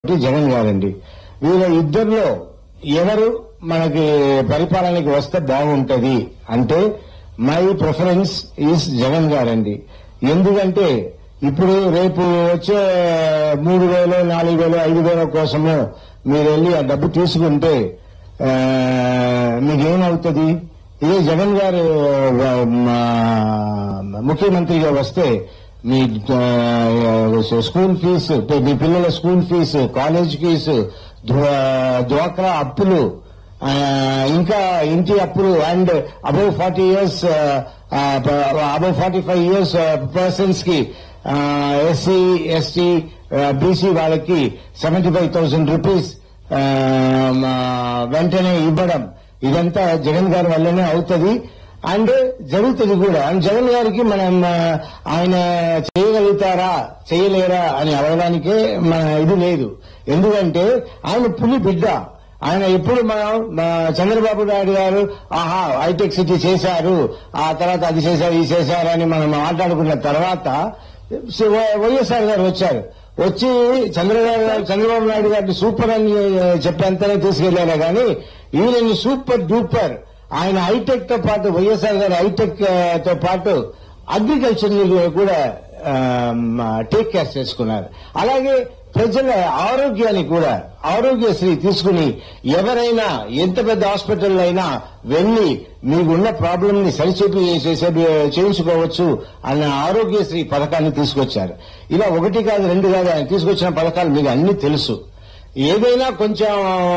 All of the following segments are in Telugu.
ఒకటి జగన్ గారండి వీళ్ళ ఇద్దరిలో ఎవరు మనకి పరిపాలనకి వస్తే బాగుంటది అంటే మై ప్రిఫరెన్స్ ఈస్ జగన్ గారండి ఎందుకంటే ఇప్పుడు రేపు వచ్చే మూడు వేలు నాలుగు వేలు ఐదు వేల కోసము మీరు వెళ్ళి ఆ డబ్బు తీసుకుంటే ఆ, మీకేమవుతుంది ఇదే జగన్ గారు ఆ, మా- ముఖ్యమంత్రిగా వస్తే మీ ఆ, స్కూల్ ఫీజు మీ పిల్లల స్కూల్ ఫీజు కాలేజ్ ఫీజు డ్వా- డ్వాక్రా అప్పులు ఆ, ఇంకా ఇంటి అప్పులు and above forty years above forty five years persons కి ఎస్సీ ఎస్టీ బీసీ వాళ్ళకి సెవెంటీ ఫైవ్ థౌసండ్ రూపీస్ వెంటనే ఇవ్వడం ఇదంతా జగన్ గారి వల్లనే అవుతుంది అండ్ జరుగుతుంది కూడా అండ్ జగన్ గారికి మనం ఆ, ఆయన చేయగలుగుతారా చేయలేరా అని అడగడానికే మన ఇది లేదు ఎందుకంటే ఆయన పులి బిడ్డ ఆయన ఎప్పుడు మనం మా చంద్రబాబు నాయుడు గారు ఆహా హైటెక్ సిటీ చేశారు ఆ తర్వాత అది చేశారు ఇది చేశారు అని మనం మాట్లాడుకున్న తర్వాత వై- వైఎస్ఆర్ గారు వచ్చారు వచ్చి చంద్రబాబు గారు చంద్రబాబు నాయుడు గారిని సూపర్ అని చెప్పేంతనే తీసుకెళ్లారే కానీ ఈయనని సూపర్ డూపర్ ఆయన హైటెక్ తో పాటు వైఎస్ఆర్ గారు హైటెక్ ఆ, తో పాటు అగ్రికల్చర్ ని కూడా టేక్ కేర్ చేసుకున్నారు అలాగే ప్రజల ఆరోగ్యాన్ని కూడా ఆరోగ్యశ్రీ తీసుకుని ఎవరైనా ఎంత పెద్ద హాస్పిటల్ అయినా వెళ్లి మీకున్న ప్రాబ్లం ని సరిచేపి చేసే చేయించుకోవచ్చు అన్న ఆరోగ్యశ్రీ పథకాన్ని తీసుకొచ్చారు ఇలా ఒకటి కాదు రెండు కాదు ఆయన తీసుకొచ్చిన పథకాలు మీకు అన్ని తెలుసు ఏదైనా కొంచెం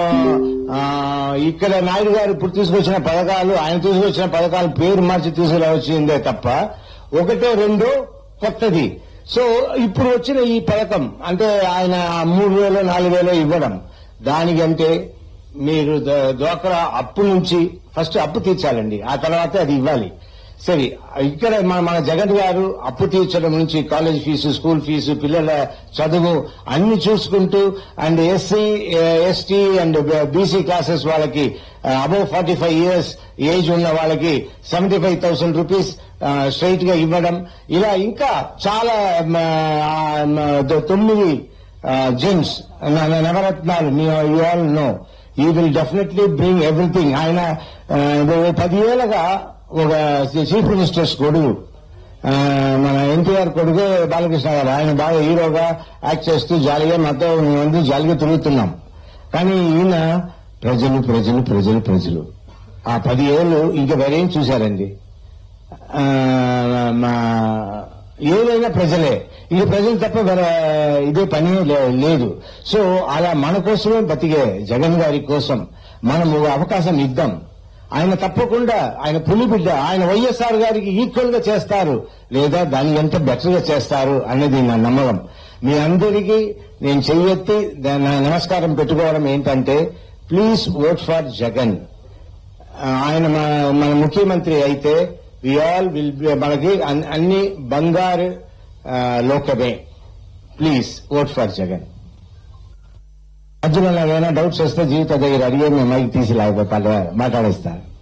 ఆ, ఇక్కడ నాయుడు గారు ఇప్పుడు తీసుకొచ్చిన పథకాలు ఆయన తీసుకొచ్చిన పథకాలు పేరు మార్చి తీసుకురావచ్చిందే తప్ప ఒకటో రెండో కొత్తది సో ఇప్పుడు వచ్చిన ఈ పథకం అంటే ఆయన మూడు వేలు నాలుగు వేలు ఇవ్వడం దానికంటే మీరు ద- డ్వాక్రా అప్పు నుంచి ఫస్ట్ అప్పు తీర్చాలండి ఆ తర్వాత అది ఇవ్వాలి సరే ఇక్కడ మన మన జగన్ గారు అప్పు తీర్చడం నుంచి కాలేజ్ ఫీజు స్కూల్ ఫీజు పిల్లల చదువు అన్ని చూసుకుంటూ and SC ST and BC classes వాళ్ళకి above forty five years age ఉన్న వాళ్ళకి seventy five thousand rupees straight గా ఇవ్వడం ఇలా ఇంకా చాలా మ, ఆ, మ, ద- తొమ్మిది జెమ్స్ నవరత్నాలు you all know he will definitely bring everything ఆయన ఆ, ఓ పదివేలుగా ఒక చీఫ్ మినిస్టర్స్ కొడుకు ఆ, మన ఎన్టీఆర్ కొడుకు బాలకృష్ణ గారు ఆయన బాగా హీరోగా యాక్ట్ చేస్తూ జాలీగా మాతో మంది జాలీగా తిరుగుతున్నాం కానీ ఈయన ప్రజలు ప్రజలు ప్రజలు ప్రజలు ఆ పది ఏళ్ళు ఇంకా వేరేం చూశారండి ఆ, మా ఏదైనా ప్రజలే ఇది ప్రజలు తప్ప వేరే ఇదే పని లే- లేదు సో అలా మన కోసమే బతికే జగన్ గారి కోసం మనం ఒక అవకాశం ఇద్దాం ఆయన తప్పకుండా ఆయన పులి బిడ్డ ఆయన వైఎస్ఆర్ గారికి ఈక్వల్ గా చేస్తారు లేదా దానికంటే బెటర్ గా చేస్తారు అనేది నా నమ్మకం మీ అందరికీ నేను చెయ్యెత్తి దా- నా నమస్కారం పెట్టుకోవడం ఏంటంటే ప్లీజ్ ఓట్ ఫర్ జగన్ ఆ, ఆయన మన మన ముఖ్యమంత్రి అయితే వి ఆల్ విల్ మనకి అన్- అన్ని బంగారు ఆ, లోకమే ప్లీజ్ ఓట్ ఫర్ జగన్ మధ్యలో ఏమైనా డౌట్స్ వస్తే జీవిత దగ్గర అడిగే మేము మైక్ తీసి లేకపోతే మాట్లాడేస్తారు